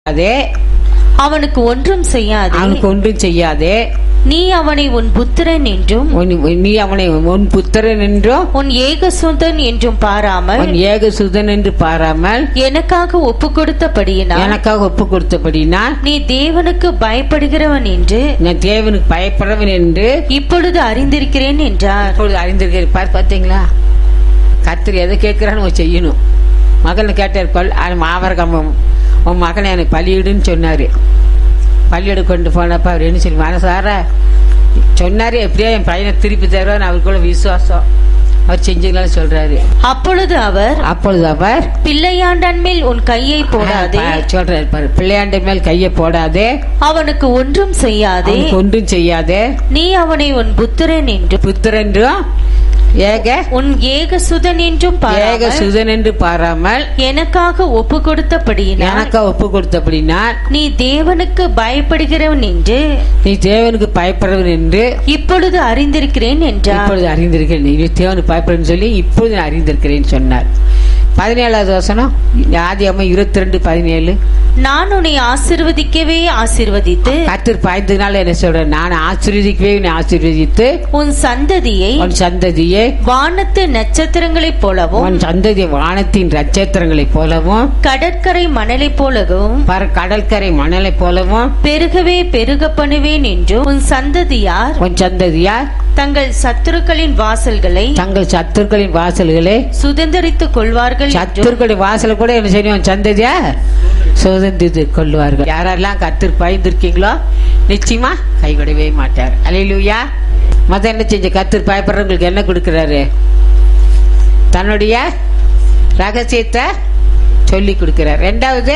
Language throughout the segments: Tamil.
அதே அவனுக்கு ஒன்றும் செய்யாதே அவனுக்கு ஒன்றும் செய்யாதே நீ அவனை உன் புத்திரன் என்றும் உன்- நீ அவனை உன் புத்திரன் என்றும் உன் ஏகசுதன் என்றும் பாராமல் உன் ஏக சுதன் என்று பாராமல் எனக்காக ஒப்பு கொடுத்தபடியினால் எனக்காக ஒப்பு கொடுத்தபடினால் நீ தேவனுக்கு பயப்படுகிறவன் என்று நான் தேவனுக்கு பயப்படுறவன் என்று இப்பொழுது அறிந்திருக்கிறேன் என்றார் இப்பொழுது அறிந்திருக்கிறேன் பார் பார்த்தீங்களா கத்திரி எதை கேட்கிறான்னு அவன் செய்யணும் மகனை கேட்டார் பல் மாவரகம் உன் மகனை எனக்கு பலியிடுன்னு சொன்னாரு பள்ளியிட கொண்டு போனப்ப அவர் என்ன சொல்லி மனசார சொன்னாரு எப்படியோ என் பையனை திருப்பி தருவான்னு அவருக்குள்ள விசுவாசம் அவர் செஞ்சுக்கலாம்னு சொல்றாரு அப்பொழுது அவர் அப்பொழுது அவர் பிள்ளையாண்டன் மேல் உன் கையை போடாதே ப- சொல்றாரு பாரு பிள்ளையாண்ட மேல் கையை போடாதே அவனுக்கு ஒன்றும் செய்யாதே அவனுக்கு ஒன்றும் செய்யாதே நீ அவனை உன் புத்திரன் என்றும் புத்திரன்றும் ஏக உன் ஏகசுதன் என்றும் ஏக பாராமல் சுதன் என்று பாராமல் எனக்காக ஒப்பு கொடுத்தபடியினால் எனக்கா ஒப்பு கொடுத்தபடினா நீ தேவனுக்கு பயப்படுகிறவன் என்று நீ தேவனுக்கு பயப்படுறவன் என்று இப்பொழுது அறிந்திருக்கிறேன் என்றார் இப்பொழுது அறிந்திருக்கிறேன் நீ தேவனுக்கு பயப்படுன்னு சொல்லி இப்பொழுது நான் அறிந்திருக்கிறேன் சொன்னார் பதினேழாவது வசனம் ஆதி அம்மா இருபத்தி ரெண்டு பதினேழு நான் உன்னை ஆசிர்வதிக்கவே ஆசிர்வதித்து கத்தர் பாய்ந்ததுனால என்ன சொல்றேன் நான் ஆசீர்வதிக்கவே உன்னை ஆசீர்வதித்து உன் சந்ததியை உன் சந்ததியே வானத்து நட்சத்திரங்களைப் போலவும் உன் சந்ததி வானத்தின் நட்சத்திரங்களைப் போலவும் கடற்கரை மணலைப் போலவும் பர கடற்கரை மணலைப் போலவும் பெருகவே பெருக பண்ணுவேன் என்றும் உன் சந்ததியார் உன் சந்ததியார் தங்கள் சத்துருக்களின் வாசல்களை தங்கள் சத்துருக்களின் வாசல்களே சுதந்திரித்துக் கொள்வார்கள் என்றும் சத்துருக்களின் வாசல் கூட என்ன செய்யும் உன் சந்ததியா சுதந்திரித்து கொள்வார்கள் யாரெல்லாம் கத்தர் பயந்துருக்கீங்களோ நிச்சயமா கைவிடவே மாட்டார் அலையிலுயா மத என்ன செஞ்ச கத்தர் பயப்படுறவங்களுக்கு என்ன கொடுக்கிறாரு தன்னுடைய ரகசியத்தை சொல்லி கொடுக்கிறார் ரெண்டாவது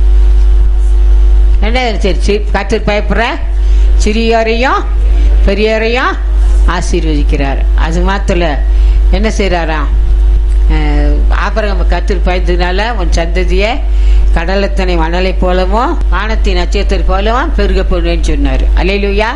ரெண்டாவது சரி சி- கத்தர் பயப்படுற சிறியோரையும் பெரியோரையும் ஆசீர்வதிக்கிறார் அது மாத்திர என்ன செய்யறாராம் ஆபரகம் கத்தர் பயந்ததுனால உன் சந்ததியை கடலத்தனை மணலை போலவும் வானத்தின் நட்சத்திரம் போலவும் பெருக போடுவேன்னு சொன்னார் அலையிலுயா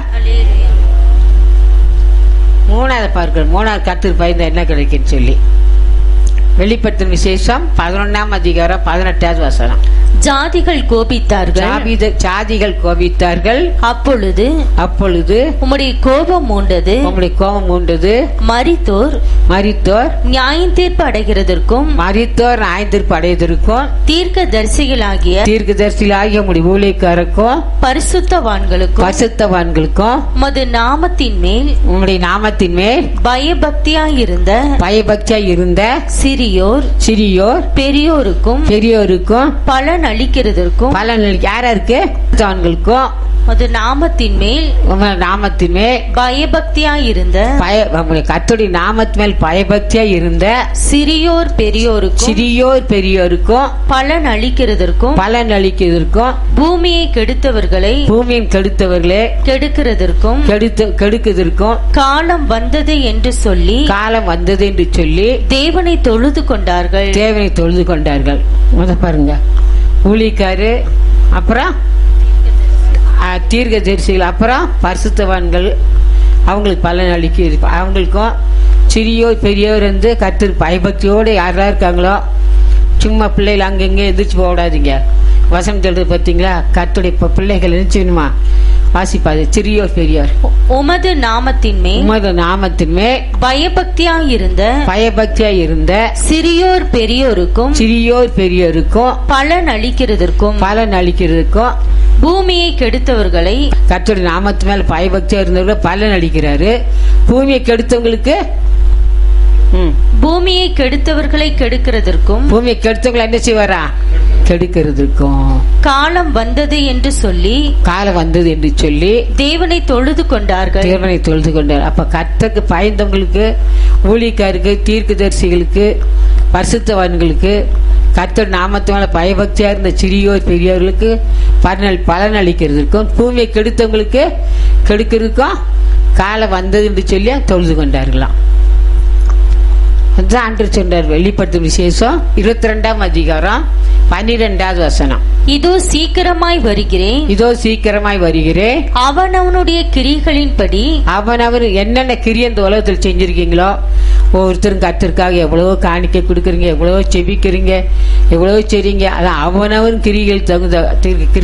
மூணாவது பார்க்கிறோம் மூணாவது கத்தர் பயந்த என்ன கிடைக்குன்னு சொல்லி வெளிப்படுத்தும் விசேஷம் பதினொன்னாம் அதிகாரம் பதினெட்டாவது வசனம் ஜாதிகள் கோபித்தார்கள் ஜாபித- ஜாதிகள் கோபித்தார்கள் அப்பொழுது அப்பொழுது உம்முடைய கோபம் மூண்டது உம்முடைய கோபம் உண்டது மரித்தோர் மரித்தோர் நியாயம் தீர்ப்பு அடைகிறதற்கும் மரித்தோர் ஆய்ந்திருப்பு அடையதற்கும் தீர்க்க தரிசிகளாகிய தீர்க்கதரிசிகளாகிய உம்முடைய ஊழியக்காரருக்கும் பரிசுத்தவான்களுக்கும் பசுத்தவான்களுக்கும் மது நாமத்தின் மேல் உம்முடைய நாமத்தின் மேல் பயபக்தியாயிருந்த பயபக்தியா இருந்த சிறியோர் சிறியோர் பெரியோருக்கும் பெரியோருக்கும் பலன் அளிக்கிறதற்கும் பலன் யாருக்கு அவன்களுக்கும் மது நாமத்தின் மேல் உங்க நாமத்தின் மேல் பயபக்தியாயிருந்த பய உம்முடைய கர்த்தருடைய நாமத்தின் மேல் பயபக்தியா இருந்த சிறியோர் பெரியோருக்கும் சிறியோர் பெரியோருக்கும் பலன் அளிக்கிறதற்கும் பலன் அளிக்கிறதற்கும் பூமியை கெடுத்தவர்களை பூமியின் கெடுத்தவர்களே கெடுக்கிறதற்கும் கெடுத்து கெடுக்குதற்கும் காலம் வந்தது என்று சொல்லி காலம் வந்தது என்று சொல்லி தேவனை தொழுது கொண்டார்கள் தேவனை தொழுது கொண்டார்கள் முத பாருங்க ஊழிக்காரு அப்புறம் தீர்க்க தரிசிகள் அப்புறம் பரிசுத்தவான்கள் அவங்களுக்கு பலன் அளிக்க அவங்களுக்கும் சிறியோர் பெரியோர் வந்து கத்து பயபக்தியோடு யாரெல்லாம் இருக்காங்களோ சும்மா பிள்ளைகள் அங்கங்கே எதிர்த்து போடாதீங்க வசனம் சொல்றது பார்த்தீங்களா கத்துடைய பிள்ளைகள் நினைச்சுமா வாசிப்பாது சிறியோர் பெரியோர் உமது நாமத்தின் மேல் உமது நாமத்தின் மேல் பயபக்தியாயிருந்த பயபக்தியா இருந்த சிறியோர் பெரியோருக்கும் சிறியோர் பெரியோருக்கும் பலன் அளிக்கிறதற்கும் பலன் அளிக்கிறதுக்கும் பூமியை கெடுத்தவர்களை கர்த்தருடைய நாமத்து மேல பயபக்தியா இருந்தவங்க பலன் அளிக்கிறாரு பூமியை கெடுத்தவங்களுக்கு ம், பூமியை கெடுத்தவர்களை கெடுக்கிறதற்கும் பூமியை கெடுத்தவங்களை என்ன செய்வாரா கெடுக்கிறதுக்கும் காலம் வந்தது என்று சொல்லி காலம் வந்தது என்று சொல்லி தேவனை தொழுது கொண்டார்கள் தேவனை தொழுது கொண்டார் அப்ப கர்த்தருக்கு பயந்தவங்களுக்கு ஊழியக்காருக்கு தீர்க்கதரிசிகளுக்கு பரிசுத்தவான்களுக்கு கர்த்தர் நாமத்து மேல பயபக்தியா இருந்த சிறியோர் பெரியோர்களுக்கு பலன் பலன் அளிக்கிறதுக்கும் பூமியை கெடுத்தவங்களுக்கு கெடுக்கிறதுக்கும் காலம் வந்தது என்று சொல்லி தொழுது கொண்டார்களாம் அதுதான் ஆண்டு சொன்னார் வெளிப்படுத்தும் விசேஷம் இருபத்தி ரெண்டாம் அதிகாரம் பன்னிரெண்டாவது வசனம் இதோ சீக்கிரமாய் வருகிறேன் இதோ சீக்கிரமாய் வருகிறேன் அவன் அவனுடைய கிரிகளின்படி அவனவர் என்னென்ன கிரியை இந்த உலகத்தில் செஞ்சிருக்கீங்களோ ஒவ்வொருத்தரும் கத்திற்காக எவ்வளவோ காணிக்கை கொடுக்குறீங்க எவ்வளவோ செபிக்கிறீங்க எவ்வளவோ செய்றீங்க அதான் அவனவன் கிரிகள் தகுந்த